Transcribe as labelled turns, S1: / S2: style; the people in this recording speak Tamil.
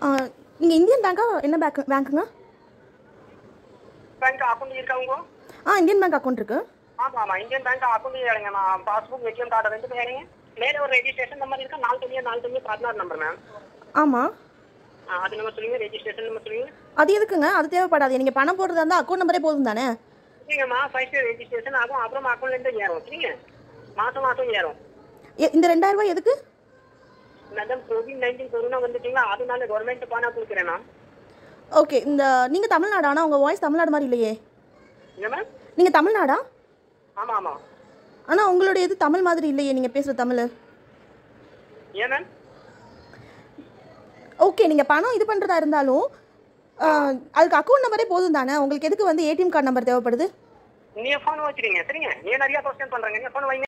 S1: நீங்கள் இந்தியன் பேங்க்கா என்ன பேங்க் பேங்க்குங்க
S2: பேங்க் அக்கௌண்ட் இருக்கவங்க
S1: ஆ இந்தியன் பேங்க் அக்கௌண்ட் இருக்கு
S2: ஆமா ஆமா இந்தியன் பேங்க் அக்கௌண்ட் எடுங்க நான் பாஸ்புக் ஏடிஎம் கார்டு ரெண்டு எடுங்க மேலே ஒரு ரெஜிஸ்ட்ரேஷன் நம்பர் இருக்கா நாலு தொண்ணூறு நாலு தொண்ணூறு பதினாறு நம்பர் மேம்
S1: ஆமாம்
S2: அது நம்ம சொல்லுங்க ரெஜிஸ்ட்ரேஷன் நம்பர் சொல்லுங்க
S1: அது எதுக்குங்க அது தேவைப்படாது நீங்கள் பணம் போடுறதா இருந்தால் அக்கௌண்ட் நம்பரே போதும் தானே
S2: சரிங்கம்மா ஃபர்ஸ்ட் ரெஜிஸ்ட்ரேஷன் ஆகும் அப்புறம் அக்கௌண்ட்லேருந்து ஏறும் சரிங்க மாதம் மாதம் ஏறும்
S1: எ- இந்த ரெண்டாயிரம் ரூபாய் எதுக்கு
S2: மேடம் கோவிட் நைன்டீன் கொரோனா வந்துட்டீங்களா அதனால கவர்மெண்ட் பணம் கொடுக்குறேன் மேம்
S1: ஓகே இந்த நீங்கள் தமிழ்நாடு ஆனால் உங்கள் வாய்ஸ் தமிழ்நாடு மாதிரி இல்லையே
S2: என்ன மேம்
S1: நீங்கள் தமிழ்நாடா
S2: ஆமா ஆமா
S1: ஆனால் உங்களுடைய இது தமிழ் மாதிரி இல்லையே நீங்கள் பேசுகிற தமிழ்
S2: ஏன் மேம்
S1: ஓகே நீங்கள் பணம் இது பண்ணுறதா இருந்தாலும் ஆ, அதுக்கு அக்கௌண்ட் நம்பரே போதும் தானே உங்களுக்கு எதுக்கு வந்து ஏடிஎம் கார்டு நம்பர் தேவைப்படுது
S2: நீங்க ஃபோன் வச்சுருங்க சரிங்க நீ நிறைய கொஸ்டின் பண்றீங்க நீங்க ஃபோன் வைங்க